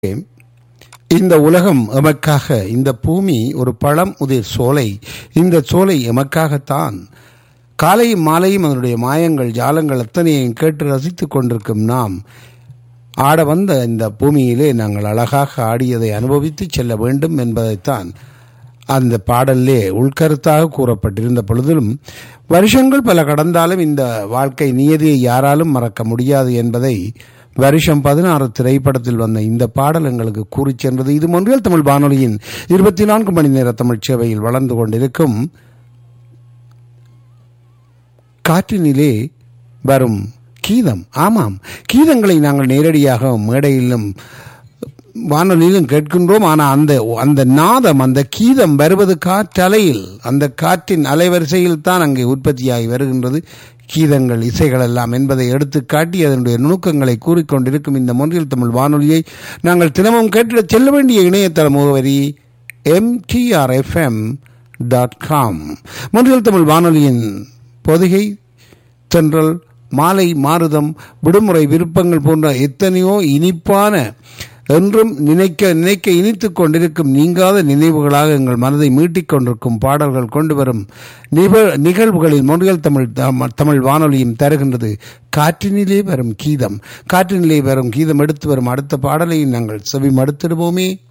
இந்த உலகம் எமக்காக இந்த பூமி ஒரு பழம் உதிர் சோலை இந்த சோலை எமக்காகத்தான் காலையும் மாலையும் அதனுடைய மாயங்கள் ஜாலங்கள் அத்தனையும் கேட்டு ரசித்துக் கொண்டிருக்கும் நாம் ஆட வந்த இந்த பூமியிலே நாங்கள் அழகாக ஆடியதை அனுபவித்து செல்ல வேண்டும் என்பதைத்தான் அந்த பாடலிலே உள்கருத்தாக கூறப்பட்டிருந்த பொழுதிலும் வருஷங்கள் பல கடந்தாலும் இந்த வாழ்க்கை நியதியை யாராலும் மறக்க முடியாது என்பதை வருஷம் பதினாறு திரைப்படத்தில் வந்த இந்த பாடல் எங்களுக்கு கூறிச் சென்றது இது மொன்றியல் தமிழ் வானொலியின் இருபத்தி நான்கு மணி நேர தமிழ் சேவையில் வளர்ந்து கொண்டிருக்கும் காற்றினிலே வரும் கீதம் ஆமாம் கீதங்களை நாங்கள் நேரடியாக மேடையிலும் வானொலியிலும் கேட்கின்றோம் ஆனால் அந்த அந்த நாதம் அந்த கீதம் வருவது காற்றலையில் அந்த காற்றின் அலைவரிசையில் தான் அங்கே உற்பத்தியாகி வருகின்றது கீதங்கள் இசைகள் எல்லாம் என்பதை எடுத்து காட்டி அதனுடைய நுணுக்கங்களை கூறிக்கொண்டிருக்கும் இந்த மொன்றியல் தமிழ் வானொலியை நாங்கள் தினமும் கேட்டிட செல்ல வேண்டிய இணையதள முகவரி MTRFM dot com Montreal Tamil வானொலியின் பொதிகை தென்றல் மாலை மாறுதம் விடுமுறை விருப்பங்கள் போன்ற எத்தனையோ இனிப்பான என்றும் நினைக்க நினைக்க இனித்துக் கொண்டிருக்கும் நீங்காத நினைவுகளாக எங்கள் மனதை மீட்டிக் கொண்டிருக்கும் பாடல்கள் கொண்டு வரும் நிகழ்வுகளில் மொழிகள் தமிழ் தமிழ் வானொலியும் தருகின்றது காற்றினிலே வரும் கீதம் காற்றினிலே வரும் கீதம் எடுத்து வரும் அடுத்த பாடலையும் நாங்கள் செவி மடுத்திடுவோமே